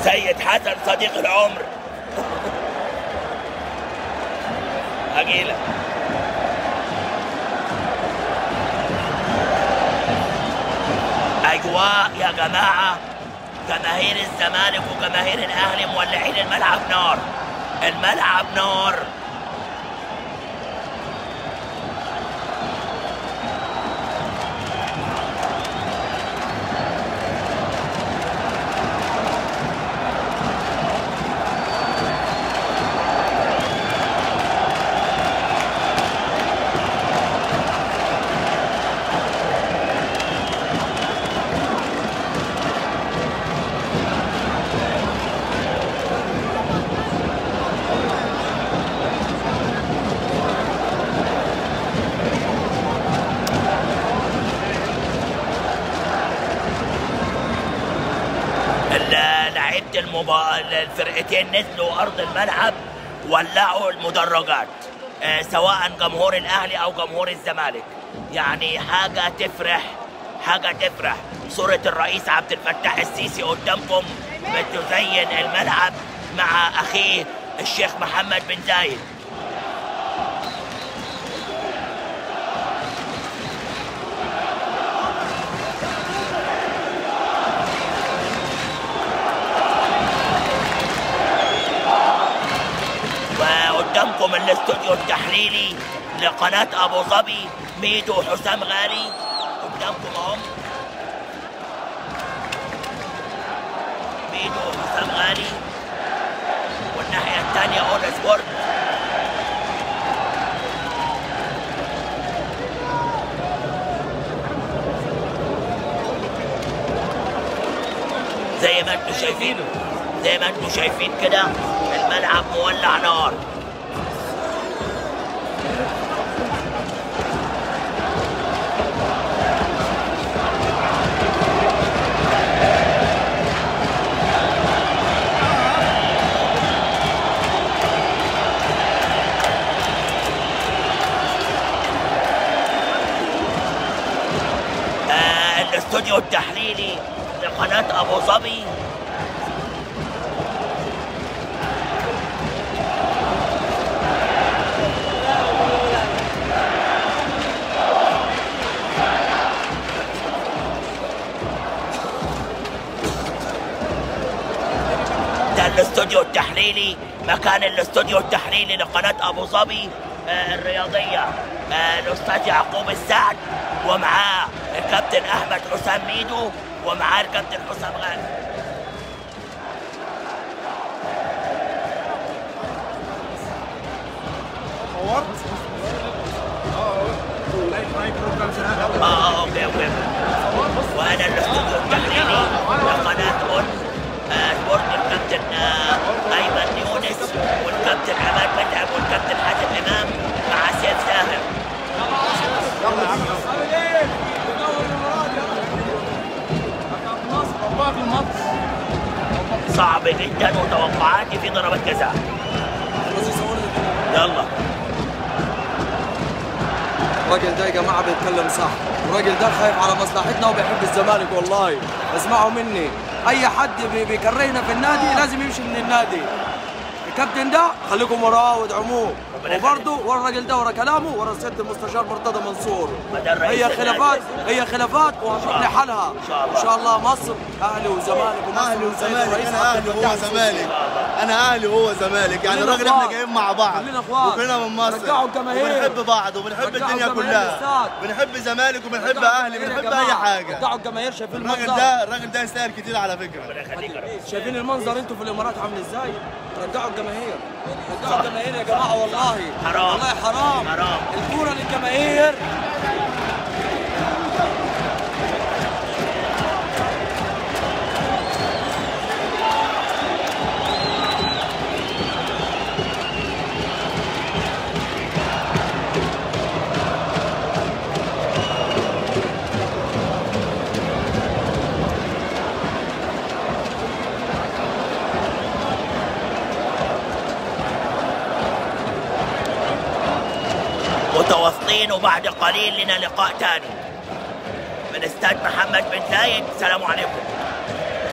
سيد حسن صديق العمر اجيلك اجواء يا جماعه جماهير الزمالك وجماهير الاهلي مولعين الملعب نار الملعب نار ال- لعيبه المبا... الفرقتين نزلوا ارض الملعب ولعوا المدرجات آه، سواء جمهور الاهلي او جمهور الزمالك يعني حاجه تفرح حاجه تفرح صوره الرئيس عبد الفتاح السيسي قدامكم بتزين الملعب مع اخيه الشيخ محمد بن زايد وقدامكم الاستوديو التحليلي لقناة أبو ظبي ميدو وحسام غالي قدامكم اهم ميدو وحسام غالي والناحية الثانية اون سبورت زي ما انتم شايفين زي ما انتم شايفين كده الملعب مولع نار آه الاستوديو التحليلي لقناة أبو ظبي ده الاستوديو التحليلي مكان الاستوديو التحليلي لقناة أبو ظبي آه، الرياضية آه، الأستاذ يعقوب السعد ومعاه الكابتن أحمد حسام ميدو ومعاه الكابتن حسام غالي اه اه اوكي اوكي وانا الاستوديو التحليلي لقناة اون آه، سبورت الكابتن آه، ايمن يونس والكابتن عماد متعب والكابتن حاتم امام مع سيف ساهر صعب جدا وتوقعاتي في ضربة جزاء يلا الراجل ده يا جماعه بيتكلم صح الراجل ده خايف على مصلحتنا وبيحب الزمالك والله اسمعوا مني اي حد بي- بيكرهنا في النادي لازم يمشي من النادي الكابتن ده خليكم وراه وادعموه ربنا وبرضه ورا الراجل ده ورا كلامه ورا سياده المستشار مرتضى منصور ما ده الرئيس هي خلافات النادي. هي خلافات وهتروح الله. لحالها إن شاء الله. ان شاء الله مصر اهلي وزمالك ومصر اهلي والسيد وزمالك الرئيس انا عبد اهلي الفتاح وهو السيسي. زمالك انا اهلي وهو زمالك يعني كلنا الراجل احنا اخوات. جايين مع بعض كلنا اخوات. وكلنا من مصر رجعوا الجماهير. وبنحب بعض وبنحب رجعوا الدنيا الجماهير كلها للساد. بنحب زمالك وبنحب رجعوا اهلي الجماهير يا بنحب اي جماعة. حاجه رجعوا الجماهير شايفين الراجل المنظر ده الراجل ده يستاهل كتير على فكره ربنا يخليك يا رب شايفين المنظر انتوا في الامارات عامل ازاي؟ رجعوا الجماهير رجعوا الجماهير يا جماعه والله حرام. والله حرام حرام. الكوره للجماهير متواصلين وبعد قليل لنا لقاء تاني من استاد محمد بن زايد السلام عليكم